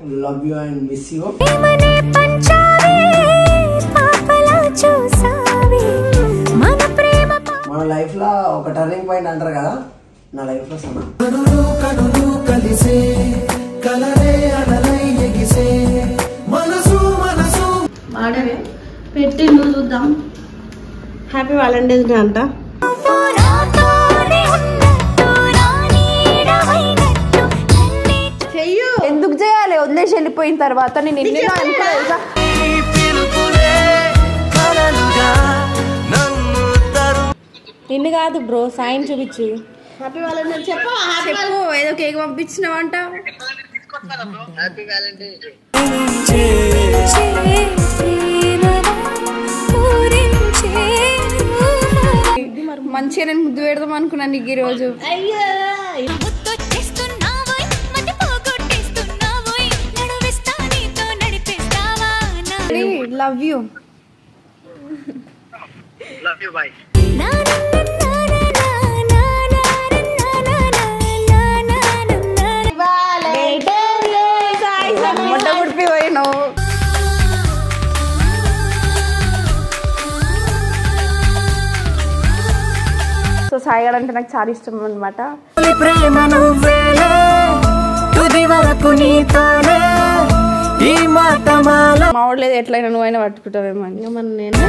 Love you and miss you ప్రేమనే పంచావే పాపలా చూసావే మన ప్రేమ పా- మన లైఫ్ లో ఒక టర్నింగ్ పాయింట్ అంటారు కదా నా లైఫ్ లో సనా కనులు కనులు కలిసే కలరే అలలై ఎగిసే మనసు మనసు వాడవే పెట్టిండు చూద్దాం హ్యాపీ వాలంటైన్స్ డే అంట నువ్వు నాతోనే ఉన్నట్టు నా నీడవైనట్టు నన్నే చెయ్యు ఎందుకు చేయాలి వదిలేసి వెళ్ళిపోయిన తర్వాత నేను ఎన్ని అనుకో తెలుసా నిన్ను కాదు బ్రో సాయం చూపించు హ్యాపీ వాలంటైన్స్ చెప్పు చెప్పు ఏదో కేక్ పంపించినావంట పూరించే ప్రేమలా పూరించే మంచిగా నేను ముద్దు పెడదాం అనుకున్నాను నీకు ఈ రోజు ముద్దొచ్చేస్తున్నావోయ్ మతి పోగొట్టేస్తున్నావోయ్ నడువిస్తా నీతో నడిపేస్తావా నా లవ్ యూ నా నా నా నా నా నా నా నా నా నా నా మొట్ట గుడిపి పోయినావు సో సాయిగాడు అంటే నాకు చాలా ఇష్టం అనమాట ప్రేమ నువ్వేలే తుది వరకు నీతోనే ఈ మాట మాల మా వాడు లేదు ఎట్లయినా నువ్వైనా పట్టుకుంటావేమో అని మన నేను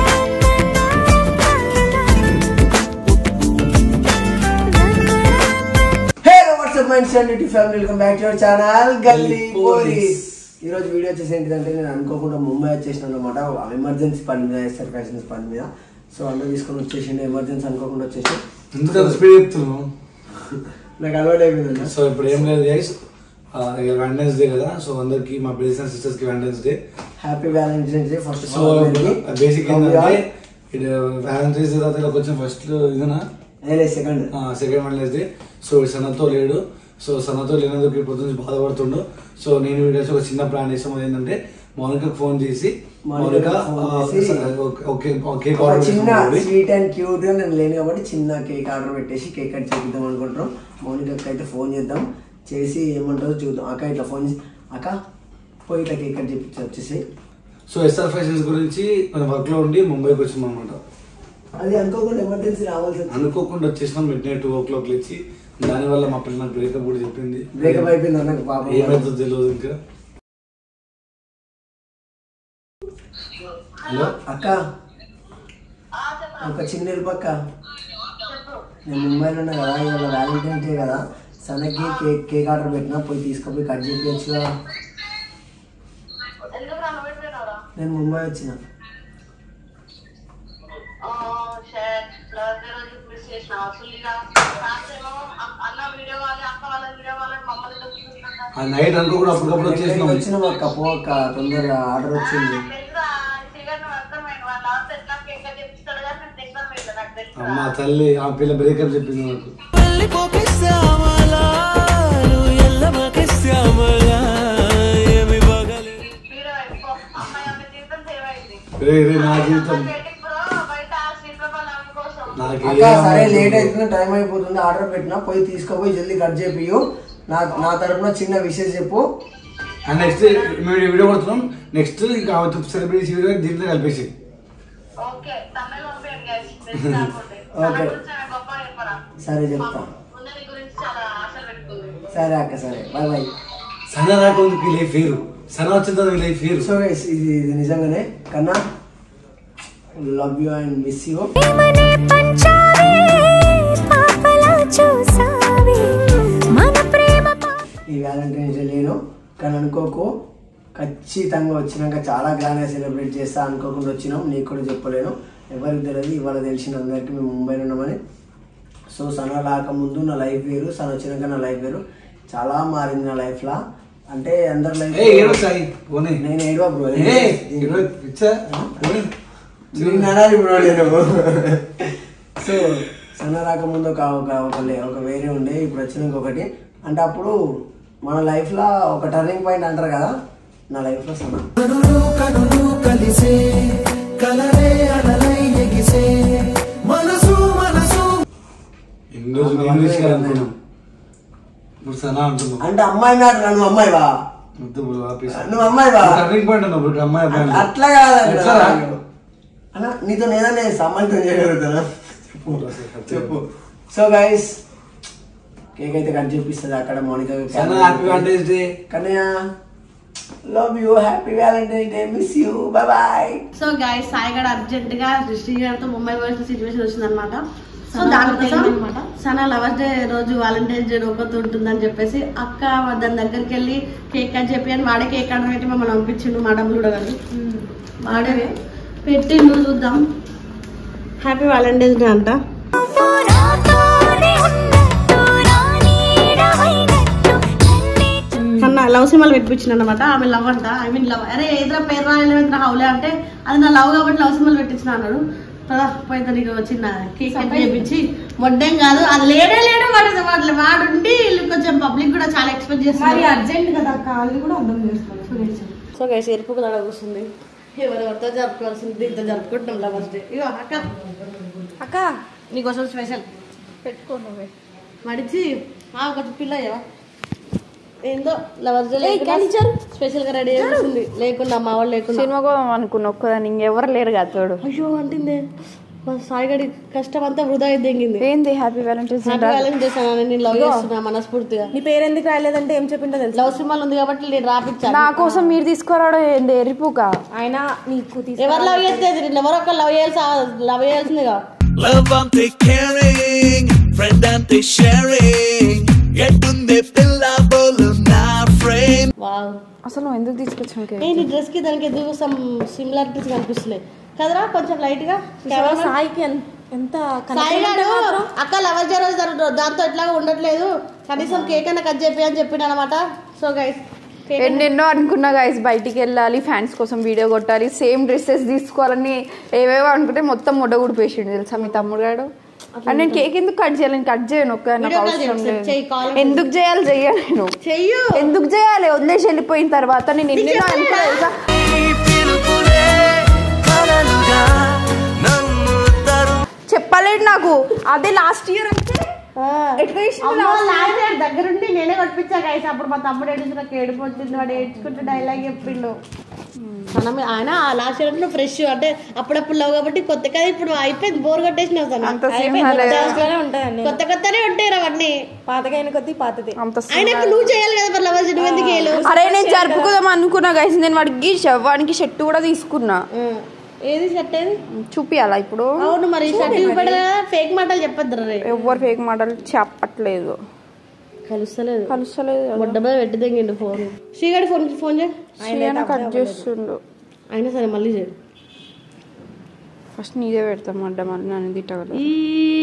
hey what's up mind seventy family welcome back to our channel Galli police ఈ రోజు వీడియో వచ్చేసి ఏంటిదంటే నేను అనుకోకుండా ముంబై వచ్చేసిన అనమాట ఎమర్జెన్సీ పని మీద ఎస్ఆర్ ఫ్యాషన్స్ పని మీద సో అందరూ తీసుకొని వచ్చేసిండు ఎమర్జెన్సీ అనుకోకుండా వచ్చేసి ఎందుకు అంత స్పీడ్ చెప్తున్నావు నాకు అలవాటు అయిపోయింది సో ఇప్పుడు ఏం లేదు గైస్ వ్యాలంటైన్స్ డే కదా సో అందరికి మా బ్రదర్స్ అండ్ సిస్టర్స్ కి valentine's day happy valentine's day first so basic ఏంటంటే ఇది వ్యాలంటైన్స్ డే తర్వాత కొంచెం ఫస్ట్ ఇదేనా second second valentine's day so ఇప్పుడు సనతో లేడు సో సనతో లేనందుకు ఇప్పుడు నుంచి బాధపడుతుండు సో నేను వీడియోస్ ఒక చిన్న ప్లాన్ చేసాం అది ఏంటంటే మౌనికకు ఫోన్ చేసి మౌనిక మౌనికకు phone చేసి, ఓకే కేక్ ఒక ఆర్డర్ చిన్న చేసుకున్నాం స్వీట్ అండ్ క్యూట్ గా నేను లేను కాబట్టి చిన్న కేక్ ఆర్డర్ పెట్టేసి కేక్ కట్ చేపిద్దాం అనుకుంటున్నాం మౌనికకి అయితే ఫోన్ చేద్దాం చేసి ఏమంటారో చూద్దాం అక్క ఇట్లా ఫోన్ చేసి అక్క పోయి ఇట్లా కేక్ కట్ చేపించి వచ్చేసి సో ఎస్ఆర్ ఫ్యాషన్స్ గురించి మనం వర్క్ లో ఉండి ముంబైకి వచ్చాం అనమాట అది అనుకోకుండా ఎమర్జెన్సీ రావాల్సి వచ్చింది అనుకోకుండా వచ్చేసినాం midnight two o'clock లేచి దానివల్ల మా పిల్లలు నాకు బ్రేకప్ కూడా చెప్పింది బ్రేకప్ అయిపోయింది అన్నకు పాపం ఏమైతుందో తెలియదు ఇంకా హలో అక్క ఒక చిన్న హెల్ప్ అక్క నేను ముంబైలో ఉన్నా కదా ఇవాళ వ్యాలంటైన్స్ డే కదా సనకి కేక్ కేక్ ఆర్డర్ పెట్టినా పోయి తీసుకుపోయి కట్ చేపించచ్చు కదా నేను ముంబై వచ్చిన ఆ నైట్ అనుకోకుండా అప్పటికప్పుడు వచ్చేసినాం వచ్చినాం అక్క పో అక్క తొందరగా ఆర్డర్ వచ్చింది అమ్మ తల్లి ఆ పిల్ల బ్రేకప్ చెప్పింది నాకు వెళ్ళిపోకే శ్యామల నువ్వు ఎల్లమాకే శ్యామల ఏమి బాగాలి రే రే నా జీవితం నాకు అక్క సరే లేట్ అవుతుంది టైం అయిపోతుంది ఆర్డర్ పెట్టినా పోయి తీసుకుపోయి జల్దీ కట్ చేపియు నా నా తరపున చిన్న విషయం చెప్పు నెక్స్ట్ మేము వీడియో కొడుతున్నాం నెక్స్ట్ ఇంకా సెలబ్రిటీస్ వీడియో దీంట్లో కలిపేసి ఓకే సరే చెప్తా సరే అక్క సరే బాయ్ బాయ్ సన నాకు ఉంది లైఫ్ వేరు సన వచ్చిన తర్వాత ఈ లైఫ్ వేరు సో guys, ఇది ఇది నిజంగానే కన్నా love you and miss you ప్రేమనే పంచావే పాపలా చూసావే మన ప్రేమ పా- ఈ వ్యాలంటైన్స్ డే నేను కానీ అనుకోకు ఖచ్చితంగా వచ్చినాక చాలా గ్రాండ్గా సెలబ్రేట్ చేస్తా అనుకోకుండా వచ్చినాం నీకు కూడా చెప్పలేను ఎవరికి తెలియదు ఇవాళ తెలిసిన అందరికీ మేము ముంబైలో ఉన్నామని సో సన రాకముందు నా లైఫ్ వేరు సన వచ్చినాక నా లైఫ్ వేరు చాలా మారింది నా లైఫ్లో అంటే అందరి ఏ ఏడో లైఫ్ సాయి పోనీ నేను ఏడవ బ్రో ఏ ఏడో పిచ్చా పోనీ. నేను అనాలి బ్రో నేను సో సన్న రాకముందు ఒక ఒక ఒక లే- ఒక వేరే ఉండే ఇప్పుడు వచ్చిన ఇంకొకటి అంటే అప్పుడు మన లైఫ్లో ఒక టర్నింగ్ పాయింట్ అంటారు కదా నా లైఫ్లో సన్న కనులు కనులు కలిసే కలరే అలలై ఎగిసే మనసు మనసు ఎన్ని రోజులు ఇంగ్లీష్ అనుకున్నాం ఇప్పుడు సనా అంటున్నాం అంటే అమ్మాయి మ్యాటర్ నువ్వు అమ్మాయివా వద్దు bro, ఆపేసి. నువ్వు అమ్మాయి బా టర్నింగ్ పాయింట్ అన్న bro, అమ్మాయి అబ్బాయి అన్న. అట్లా కాదన్న ఎట్లా? అన్న నీతో ఏదన్నా సమ్మతితో చేయగలుగుతానా చెప్పు bro, అసలు చెప్పు సో గైస్ కేక్ అయితే కట్ చేపిస్తుంది అక్కడ Mounika Sana happy valentine's day కన్నయ్య love you happy valentine's day miss you bye bye so guys సాయిగడ అర్జెంట్ గా శ్రీగారితో ముంబై పోవాల్సిన సిచ్యువేషన్ వచ్చిందనమాట సో దానికోసం సనా లవర్స్ డే రోజు వాలంటైన్స్ డే ఒకటి ఉంటుందని చెప్పేసి అక్క దాని దగ్గరికి వెళ్ళి కేక్ కట్ చెప్పి అని వాడే కేక్ ఆర్డర్ పెట్టి మమ్మల్ని పంపించిండు మా డబ్బులు కూడా కానీ వాడే పెట్టి నువ్వు చూద్దాం హ్యాపీ వాలంటైన్స్ డే అంట నాతోనే ఉన్నట్టు నా నీడమైనట్టు నన్నే కన్నా లవ్ సినిమాలు పెట్టించిన అనమాట ఆమె లవ్ అంట ఐ మీన్ లవ్ అరే ఏదైనా పేరు రాయలేదంటే హౌలే అంటే అది నా లవ్ కాబట్టి లవ్ సినిమాలు పెట్టించిన అన్నాడు పదా పోయితే నీకు వచ్చిన కేక్ కట్ చేయించి మొడ్డేం కాదు అది లేడే లేడే వాడు వాడు వాడుండి వీళ్ళు కొంచెం పబ్లిక్ కూడా చాలా ఎక్స్పెక్ట్ చేస్తారు అర్జెంట్ కదా కాళ్ళు కూడా అర్థం చేసుకోవాలి సో గైస్ ఎరుపు కూడా కూర్చుంది ఎవరెవరితో జరుపుకోవాల్సింది దీంతో జరుపుకుంటున్నాం లవర్స్ డే ఇగో అక్క అక్క నీకోసం స్పెషల్ పెట్టుకో నువ్వే మడిచి ఆ ఒక పిల్ల అయ్యవా ఏందో లవర్స్ డే స్పెషల్ గా రెడీ చేసింది లేకుండా మా వాళ్ళు లేకుండా సినిమా కోసం అనుకున్నా ఒక్కదాన్ని ఇంకెవరు లేరు కదా తోడు అయ్యో అంటుందే మా సాయిగడి కష్టం అంతా వృధా అయి దిగింది ఏంది హ్యాపీ వ్యాలంటైన్స్ హ్యాపీ వ్యాలెంటైన్స్ చేశాను నేను లవ్ చేస్తున్నా మనస్ఫూర్తిగా నీ పేరు ఎందుకు రాలేదంటే ఏం చెప్పిందో తెలుసు లవ్ సినిమాలు ఉంది కాబట్టి నేను రాపిచ్చాను నా కోసం మీరు తీసుకురావడం ఏంది ఎరిపుగా ఆయన నీకు తీసు ఎవరు లవ్ చేస్తే నేను ఎవరో ఒక లవ్ చేయాల్సి లవ్ చేయాల్సిందిగా Love ante caring, friend ante sharing. ఎట్టుంది పిల్ల బోలు నా ఫ్రెండ్ వావ్ అసలు నువ్వు ఎందుకు తీసుకొచ్చావు కేక్? ఏ నీ డ్రెస్ కి దానికి ఎందుకు సమ్ సిమిలారిటీస్ కనిపిస్తున్నాయి కదరా కొంచెం లైట్ గా సాయికి ఎన్- ఎంత సాయి గారు అక్క లవర్ డే రోజు జరుగుతుంది దాంతో ఎట్లా ఉండట్లేదు కనీసం కేక్ అన్న కట్ చెప్పి అని చెప్పిండు అనమాట సో గైస్ ఎన్నెన్నో అనుకున్నా గైస్ బయటికి వెళ్ళాలి ఫ్యాన్స్ కోసం వీడియో కొట్టాలి సేమ్ డ్రెస్సెస్ తీసుకోవాలని ఏవేవో అనుకుంటే మొత్తం ముడ్డ పేషెంట్ తెలుసా మీ తమ్ముడు గాడు అండ్ నేను కేక్ ఎందుకు కట్ చేయాలి నేను కట్ చేయను ఒక్క నాకు Video call అవసరం చేయి, చెయ్యి, లేదు call ఎందుకు చేయాలి చెయ్యాలి నేను చెయ్యు ఎందుకు చేయాలి వదిలేసి వెళ్ళిపోయిన తర్వాత నేను ఎన్నెన్నో అనుకున్నా తెలుసా పిలుపులే కలలుగా నన్ను తరు చెప్పలేదు నాకు అదే లాస్ట్ ఇయర్ అంటే ఎట్లా చేసింది అమ్మో, last year? లాస్ట్ ఇయర్ దగ్గరుండి నేనే కొట్టించా గైస్ అప్పుడు మా తమ్ముడు ఏడుస్తు నాకు ఏడుపు వచ్చింది వాడు ఏడ్చుకుంటూ డైలాగ్ చెప్పిండు మనం ఆయన లాస్ట్ ఇయర్ అంటే ఫ్రెష్ అంటే అప్పుడప్పుడు లవ్ కాబట్టి కొత్త కదా ఇప్పుడు అయిపోయింది బోర్ కొట్టేసిన అంత సినిమా లేదు. ఉంటాయండి కొత్త కొత్తనే ఉంటాయి అవన్నీ పాతకైన కొద్ది పాతది అంత ఆయన ఇప్పుడు నువ్వు చేయాలి కదా మరి లవ్ నువ్వు ఎందుకు చేయలేవు? అరే నేను జరుపుకుందాం అనుకున్నా గైస్ నేను వాడికి వానికి షర్ట్ కూడా తీసుకున్నా ఆ, ఏది సెట్ అయింది చూపియాలా ఇప్పుడు అవును మరి షర్ట్ చూపెడదా ఫేక్ మాటలు చెప్పొద్దు రే ఎవ్వరు ఫేక్ మాటలు చెప్పట్లేదు కలుస్తలేదు కలుస్తలేదు కదా. బొడ్డ మీద పెట్టి తెంగిండు ఫోన్ శ్రీగాడి ఫోన్ ఫోన్ చేయి ఆయన కట్ చేస్తుండు అయినా సరే మళ్ళీ చేయి ఫస్ట్ నీదే పెడతాం అడ్డ మళ్ళీ నన్ను తిట్టగలరు ఈ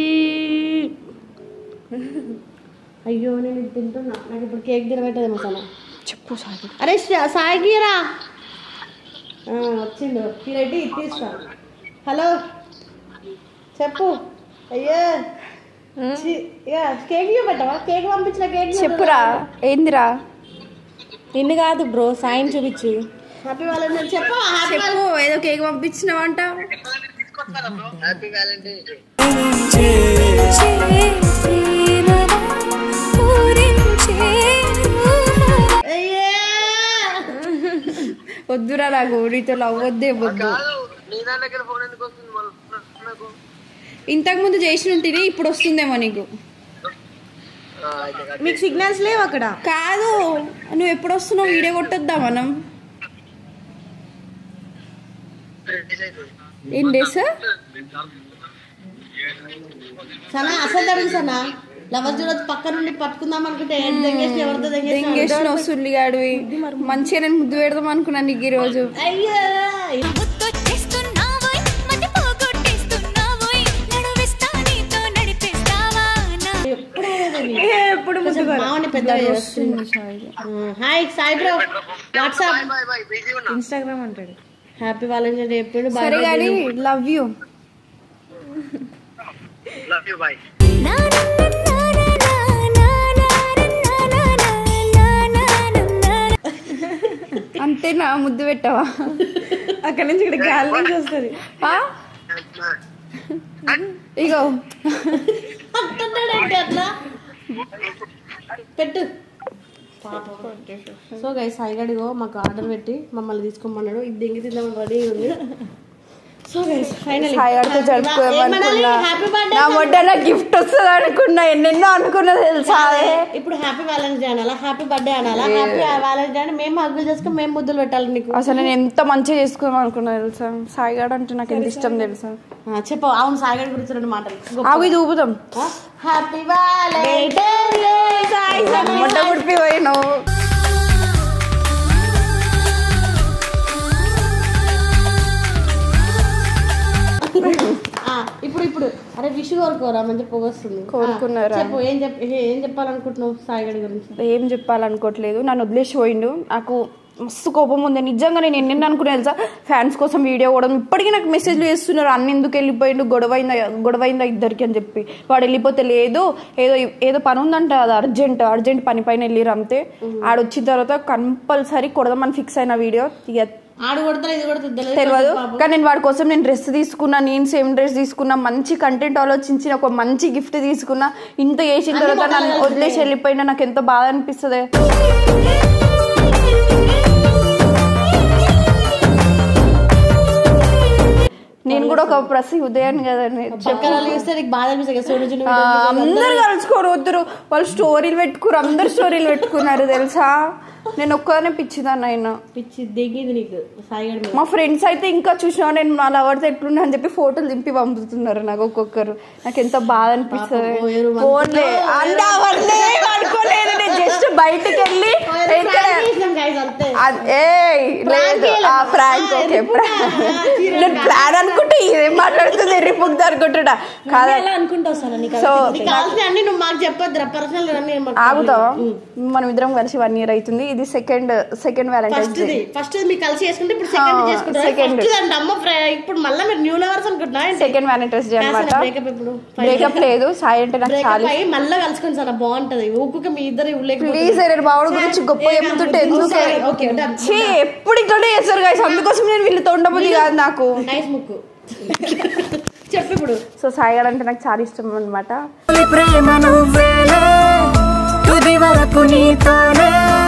అయ్యో నేను ఇది తింటున్నా నాకు ఇప్పుడు కేక్ తినబెట్టదేమో తన చెప్పు సాగి అరే శా- సాగిరా ఆ, వచ్చిండు రెడ్డి తీసుకో హలో చెప్పు అయ్యో ఛీ, ఇక కేక్ చూపెట్టవా కేక్ పంపించిన కేక్ చెప్పురా ఏందిరా నిన్ను కాదు బ్రో సాయం చూపించు హ్యాపీ వాళ్ళని చెప్పు హ్యాపీ చెప్పు ఏదో కేక్ పంపించినావంట చేసినవా పూరించే అయ్యే వద్దురా నాకు నీతో లవ్ వద్దే వద్దు ఇంతకు ముందు చేసిన ఉంటేనే ఇప్పుడు వస్తుందేమో నీకు మీకు సిగ్నల్స్ లేవు అక్కడ కాదు నువ్వు ఎప్పుడు వస్తున్నావు వీడియో కొట్టొద్దా మనం ఏం డేస్ సనా అసలు తడుగు సనా లవర్ చూడొచ్చు పక్క నుండి పట్టుకుందాం అనుకుంటే ఏం దెంగేసి ఎవరితో దెంగేసి దెంగేసిన సుల్లిగాడివి మంచిగా నేను ముద్దు పెడదాం అనుకున్నాను నీకు ఈ రోజు అయ్యో ముత్తొచ్చేస్తున్నావోయ్ మతి పోగొట్టేస్తున్నావోయ్ నడువిస్తా నీతో నడిపిస్తావా నా ఎప్పుడు కొంచెం మామని పెద్ద hi Sai bro what's up Instagram అంటాడు హ్యాపీ వాలంటైన్ డే చెప్పిండు Bye సరే bye. కానీ లవ్ యూ నా నా నా నా నా నా నా నా నా నా అంతేనా ముద్దు పెట్టావా అక్కడ నుంచి ఇక్కడ గాలి నుంచి వస్తుంది ఆ? ఇగో అంటున్నాడంటే అట్లా పెట్టు సో గై సాయిగడిగో మాకు ఆర్డర్ పెట్టి మమ్మల్ని తీసుకోమన్నాడు ఇది దింగి తిందామని రెడీ ఉంది సో గైస్ ఫైనల్ హాయిగా జరుపుకోమనుకున్నా హ్యాపీ బర్త్డే నా మొట్ట నా గిఫ్ట్ వస్తుంది అనుకున్నా ఎన్నెన్నో అనుకున్నా తెలుసా అదే ఇప్పుడు హ్యాపీ వ్యాలెన్స్ డే అనాలా హ్యాపీ బర్త్డే అనాలా హ్యాపీ వ్యాలెన్స్ డే అని మేము హగ్గులు చేసుకుని మేము ముద్దులు పెట్టాలి నీకు అసలు నేను ఎంత మంచిగా చేసుకుందాం అనుకున్నా తెలుసా సాయిగాడు అంటే నాకు ఎంత ఇష్టం తెలుసా ఆ, చెప్పు అవును సాయిగడి గురించి రెండు మాటలు అవి ఇది ఊపుదాం హ్యాపీ వ్యాలెన్స్ మొట్ట పుడిపి పోయినావు ఇప్పుడు ఇప్పుడు అరే విష్ కోరుకోరా మంచి పొగ వస్తుంది కోరుకున్నారా? ఆ, చెప్పు ఏం చెప్ ఏం చెప్పాలనుకుంటున్నావు సాయిగడి గురించి ఏం చెప్పాలనుకోవట్లేదు నన్ను వదిలేసి పోయిండు నాకు మస్తు కోపం ఉంది నిజంగా నేను ఎన్నెన్ని అనుకున్నా తెలుసా ఫ్యాన్స్ కోసం వీడియో కూడా ఇప్పటికీ నాకు మెసేజ్లు చేస్తున్నారు అన్న ఎందుకు వెళ్ళిపోయిండు గొడవైందా గొడవైందా ఇద్దరికి అని చెప్పి వాడు వెళ్ళిపోతే లేదు ఏదో ఏదో పని ఉందంట అది అర్జెంట్ అర్జెంట్ పని పైన వెళ్ళిరు అంతే ఆడొచ్చిన తర్వాత కంపల్సరీ కొడదామని ఫిక్స్ అయిన వీడియో ఇక ఆడు కొడతారు ఇది కొడుతుంది తెలియదు కానీ నేను వాడి కోసం నేను డ్రెస్ తీసుకున్నా నేను సేమ్ డ్రెస్ తీసుకున్నా మంచి కంటెంట్ ఆలోచించి ఒక మంచి గిఫ్ట్ తీసుకున్నా ఇంత చేసిన తర్వాత నన్ను వదిలేసి వెళ్ళిపోయినా నాకు ఎంతో బాధ అనిపిస్తుంది నేను కూడా ఒక ప్రసి ఉదయాన్ని కదండి పక్కన వాళ్ళు చూస్తే నీకు బాధ అనిపిస్తుంది కదా సోను జున్ను ఆ, అందరు కలుసుకోరు వద్దరు వాళ్ళు స్టోరీలు పెట్టుకురు అందరు స్టోరీలు పెట్టుకున్నారు తెలుసా నేను ఒక్కనే పిచ్చిదాన్ని అయినా పిచ్చి దిగింది నీకు సాయిగడి మీద మా ఫ్రెండ్స్ అయితే ఇంకా చూసినా నేను నా లవర్స్ ఎట్లున్నా అని చెప్పి ఫోటోలు దింపి పంపుతున్నారు నాకు ఒక్కొక్కరు నాకు ఎంత బాధ అనిపిస్తుంది పాపం, ఎవరు మనసులో ఫోన్లే అంటే అవన్నీ ఏం అనుకోలేదు నేను జస్ట్ బయటికి వెళ్ళి ఇక్కడ Prank చేసినాం guys, అంతే అద్- ఏయ్ లేదు ఆ ప్రాంక్ ఓకే నేను ప్లాన్ అనుకుంటే ఇదేం మాట్లాడుతుంది ఎర్రిపుగ్గు అనుకుంటున్నా కాదా ఎలా అనుకుంటావు సార్ నీకు సో నీకు కావాల్సిన అన్ని నువ్వు మాకు చెప్పొద్దురా పర్సనల్ అన్ని మాకు ఆగుతావా మనం ఇద్దరం కలిసి వన్ ఇయర్ అవుతుంది ఇది second second valentine's first day first మీకు కలిసి చేసుకుంటే ఇప్పుడు సెకండ్ ఆ, చేసుకుంటారు second. ఫస్ట్ అంటే అమ్మ ఫ్ర- ఇప్పుడు మళ్ళీ మీరు న్యూ లవర్స్ అనుకుంటున్నా సెకండ్ వ్యాలంటైన్స్ డే అనమాట బ్రేకప్ ఇప్పుడు బ్రేకప్ లేదు సాయి అంటే నాకు చాలా బ్రేకప్ అయ్యి మళ్ళీ కలుసుకొని సార్ బాగుంటది ఊకుక మీ ఇద్దరు ప్లీజ్ నేను బావుడు గురించి గొప్ప చెప్తుంటే ఎందుకు ఓకే డన్ ఛీ, ఎప్పుడు ఇట్లనే చేస్తారు గాయస్ అందుకోసం నేను వీళ్ళతో ఉండబుద్ధి కాదు నాకు నైస్ ముక్కు చెప్పు ఇప్పుడు సో సాయి గారు అంటే నాకు చాలా ఇష్టం అనమాట ప్రేమ నువ్వేలే తుది వరకు నీతోనే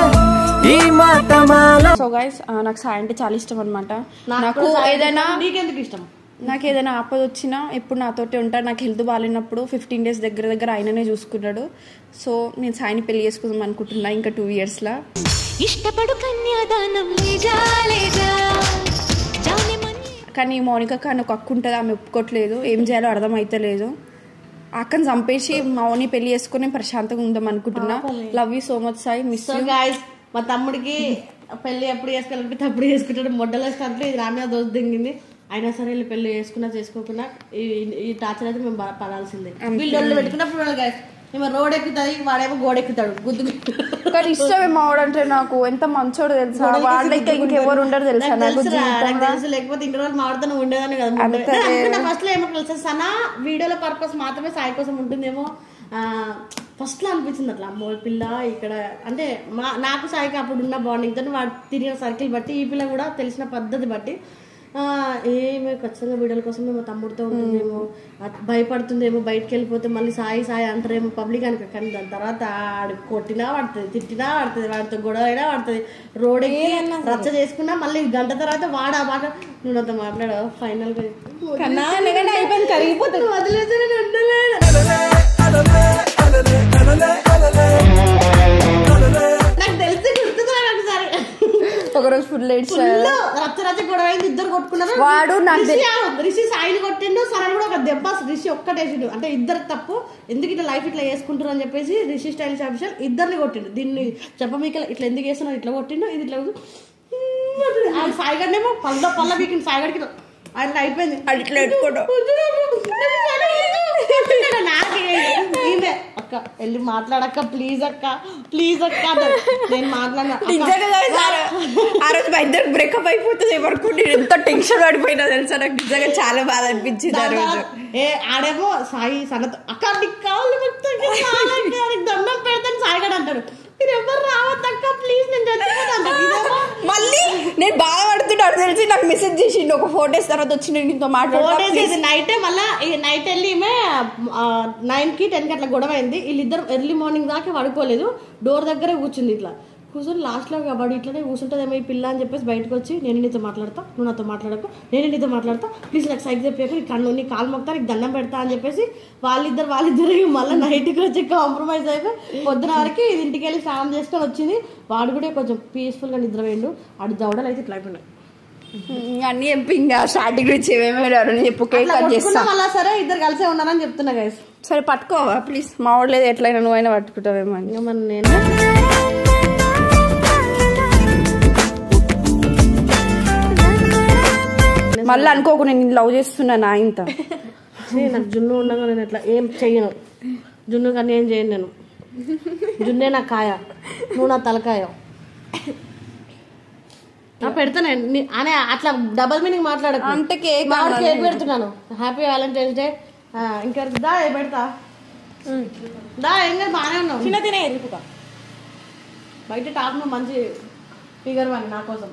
ఈ మాట మాల సో గైస్ నాకు సాయి అంటే చాలా ఇష్టం అనమాట నాకు నాకు కూడా సాయి ఏదైనా ఇష్టం. నీకెందుకు ఇష్టం నాకు ఏదైనా ఆపద వచ్చినా ఎప్పుడు నాతోటి ఉంటాడు నాకు హెల్త్ బాగాలేనప్పుడు ఫిఫ్టీన్ డేస్ దగ్గర దగ్గర ఆయననే చూసుకున్నాడు సో నేను సాయిని పెళ్లి చేసుకుందాం అనుకుంటున్నా ఇంకా టూ ఇయర్స్లో ఇష్టపడు కన్యాదానం లేజా లేజా జాని మన్ని కానీ మౌనిక కానీ ఒక అక్క ఉంటుంది ఆమె ఒప్పుకోవట్లేదు ఏం చేయాలో అర్థం అవుతలేదు ఆ అక్కని చంపేసి మౌని పెళ్లి చేసుకుని ప్రశాంతంగా ఉందాం అనుకుంటున్నా love you so much Sai miss so guys మా తమ్ముడికి పెళ్లి ఎప్పుడు చేసుకోవాలంటే అప్పుడు చేసుకుంటాడు మొడ్డల స్టార్ట్ ఇది నా మీద దోశ దింగింది అయినా సరే వీళ్ళు పెళ్లి చేసుకున్నా చేసుకోకున్నా ఈ- ఈ టార్చర్ అయితే మేము ప- పడాల్సిందే వీళ్ళు ఒళ్ళు పెట్టుకున్నప్పుడు వాళ్ళు గాయస్ ఏమో రోడ్ ఎక్కుతుంది వాడేమో గోడ ఎక్కుతాడు గుద్దు కానీ ఇష్టమే మావాడంటే నాకు ఎంత మంచోడు తెలుసా వాళ్ళైతే ఇంకెవరు ఉండరు తెలుసా నాకు నాకు తెలుసురా, నాకు జీవితంలో తెలుసు లేకపోతే ఇన్ని రోజులు మాడుతూనే ఉండేదాన్ని కదా అంతే. ఫస్ట్ లో ఏమో తెలుసా సనా వీడియోల పర్పస్ మాత్రమే సాయి కోసం ఉంటుందేమో ఫస్ట్ లో అనిపించింది అట్లా అమ్మో ఈ పిల్ల ఇక్కడ అంటే మా నాకు సాయికి అప్పుడు ఉన్న బాండింగ్ తో వాడు తిరిగిన సర్కిల్ బట్టి ఈ పిల్ల కూడా తెలిసిన పద్ధతి బట్టి ఆ, ఏమి ఖచ్చితంగా వీడియోల కోసం మా తమ్ముడితో ఉంటుందేమో అట్- భయపడుతుందేమో బయటకు వెళ్ళిపోతే మళ్ళీ సాయి సాయి అంటారేమో పబ్లిక్ అనుకో కానీ దాని తర్వాత ఆడు కొట్టినా పడుతుంది తిట్టినా పడుతుంది వాడితో గొడవ అయినా పడుతుంది రోడ్ ఎక్కి రచ్చ చేసుకున్నా మళ్ళీ గంట తర్వాత వాడు ఆ మాట నువ్వు నాతో మాట్లాడావు ఫైనల్ గా చెప్పు. కన్నా అనగానే అయిపోయింది కరిగిపోతుంది వదిలేసి నేను ఉండలేను. నాకు తెలిసి గుర్తుకురా ఒకసారి ఒకరోజు ఫుల్ లేట్స్ ఫుల్ రచ్చ రచ్చ గొడవ అయింది ఇద్దరు కొట్టుకున్నారు వాడు నాకు రిషి ఆ- రిషి సాయిని కొట్టిండు సరళ కూడా ఒక దెబ్బ రిషి ఒక్కటేసిండు అంటే ఇద్దరు తప్పు ఎందుకు ఇట్లా లైఫ్ ఇట్లా చేసుకుంటారు అని చెప్పేసి రిషి స్టైలిష్ ఆఫీషియల్ ఇద్దరిని కొట్టిండు దీన్ని చెప్పమీక ఇట్లా ఎందుకు చేస్తున్నావు ఇట్లా కొట్టిండు ఇది ఇట్లా ఆయన సాయిగడ్నేమో పళ్ళ పళ్ళ బీకింది సాయిగడికి ఆయన అయిపోయింది అది ఇట్లా పెట్టుకోడు. నాకే ఈమె అక్క వెళ్ళి మాట్లాడక్క ప్లీజ్ అక్క ప్లీజ్ అక్క అన్నాడు. నేను మాట్లాడినా అక్క, నిజంగా guys, ఆ రో- ఆ రోజు మా ఇద్దరు బ్రేకప్ అయిపోతుంది ఎవరికి నేను ఎంత టెన్షన్ పడిపోయినా తెలుసా నాకు నిజంగా చాలా బాధ అనిపించింది ఆ రోజు ఏ ఆడేమో సాయి సనత్ అక్క నీకు కావాలి మొత్తం దండం పెడతాను సాయిగాడు అంటాడు మీరు ఎవరు రావద్దక్క ప్లీజ్ నేను చచ్చిపోతాను అంటాడు. ఇదేమో మళ్ళీ నేను బాధపడుతున్నాను నాకు తెలిసి నాకు మెసేజ్ చేసిండు ఒక ఫోర్ డేస్ తర్వాత వచ్చి నేను నీతో ఫోర్ డేస్ మాట్లాడతా ఇది నైట్ మళ్ళీ నైట్ వెళ్ళి ఈమె నైన్ కి టెన్ కి అట్లా గొడవ అయింది వీళ్ళిద్దరు ఎర్లీ మార్నింగ్ దాకా పడుకోలేదు డోర్ దగ్గరే కూర్చుంది ఇట్లా కూర్చొని లాస్ట్ లో వాడు ఇట్లనే కూర్చుంటుందేమో ఈ పిల్ల అని చెప్పేసి బయటకు వచ్చి నేను నీతో మాట్లాడతా నువ్వు నాతో మాట్లాడకు నేను నీతో మాట్లాడతా ప్లీజ్ నాకు సైజ్ చెప్పాక నీ కన్ను నీ కాలు మొక్తా నీకు దండం పెడతా అని చెప్పేసి వాళ్ళిద్దరు వాళ్ళిద్దరు మళ్ళీ నైట్కి వచ్చి కాంప్రమైజ్ అయిపోయి పొద్దున వరకు ఇది ఇంటికి వెళ్ళి స్నానం చేసుకొని వచ్చింది వాడు కూడా కొంచెం పీస్ఫుల్గా నిద్ర వేయండు ఆడు దవడలు అయితే ఇట్లా అయిపోయినాయి అన్ని చెప్పి ఇంకా స్టార్టింగ్ గురించి ఏమేమి అని చెప్పు కేక్ అట్లా కట్ చేస్తా కొట్టుకున్నాం అలా సరే ఇద్దరు కలిసే ఉన్నారని చెప్తున్నా గైస్ సరే పట్టుకోవా ప్లీజ్ మా వాడు లేదు ఎట్లయినా నువ్వైనా పట్టుకుంటావేమో అని ఇంకా మన నేను మళ్ళీ అనుకోకు నేను లవ్ చేస్తున్నా నా ఇంత ఛీ, నాకు జున్ను ఉండగా నేను ఇట్లా ఏం చెయ్యను జున్ను కానీ ఏం చేయను నేను జున్నే నా కాయ నువ్వు నా తలకాయ ఆ, పెడతానే నీ- అనే అట్లా డబల్ మీనింగ్ మాట్లాడకు అంటే కేక్ మా వాడు అన్నా కేక్ నేను. పెడుతున్నాను హ్యాపీ వ్యాలంటైన్స్ డే ఇంకెవరికి దా ఏ పెడతా దా ఏం కాదు బాగానే ఉన్నావు చిన్న తినే ఎరుపుక బయట టాప్ నువ్వు మంచి ఫిగర్ వన్ నా కోసం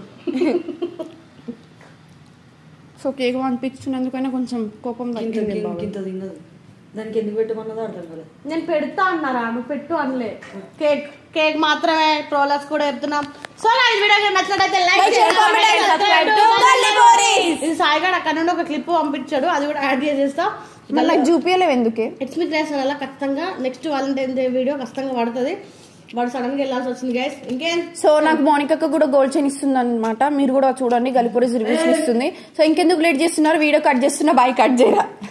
సో కేక్ పంపించినందుకైనా కొంచెం కోపం తగ్గింది బాబాయ్. ఇంత తిన్నది దానికి ఎందుకు పెట్టమన్నదో అర్థం కాలేదు నేను పెడతా అన్నారా నువ్వు పెట్టు అనలే కేక్ కేక్ మాత్రమే ట్రోలర్స్ కూడా చెప్తున్నాం సో నా ఈ వీడియో కనుక నచ్చినట్టయితే లైక్ చేయండి comment చేయండి, subscribe to Gully Boris. ఇది సాయిగాడు అక్కడ నుండి ఒక క్లిప్ పంపించాడు అది కూడా యాడ్ చేసేస్తా మళ్ళీ నాకు చూపించలేవు ఎందుకే ఇట్స్ మీ క్లాస్ వల్ల ఖచ్చితంగా నెక్స్ట్ వాలంటైన్ డే వీడియో ఖచ్చితంగా పడుతుంది వాడు సడన్ గా వెళ్ళాల్సి వచ్చింది గైస్ ఇంకేం సో నాకు మోనికక్క కూడా గోల్డ్ చైన్ ఇస్తుంది అనమాట మీరు కూడా చూడండి గలిపూరి రివ్యూస్ ఇస్తుంది సో ఇంకెందుకు లేట్ చేస్తున్నారు వీడియో కట్ చేస్తున్నా బాయ్ కట్ చేయరా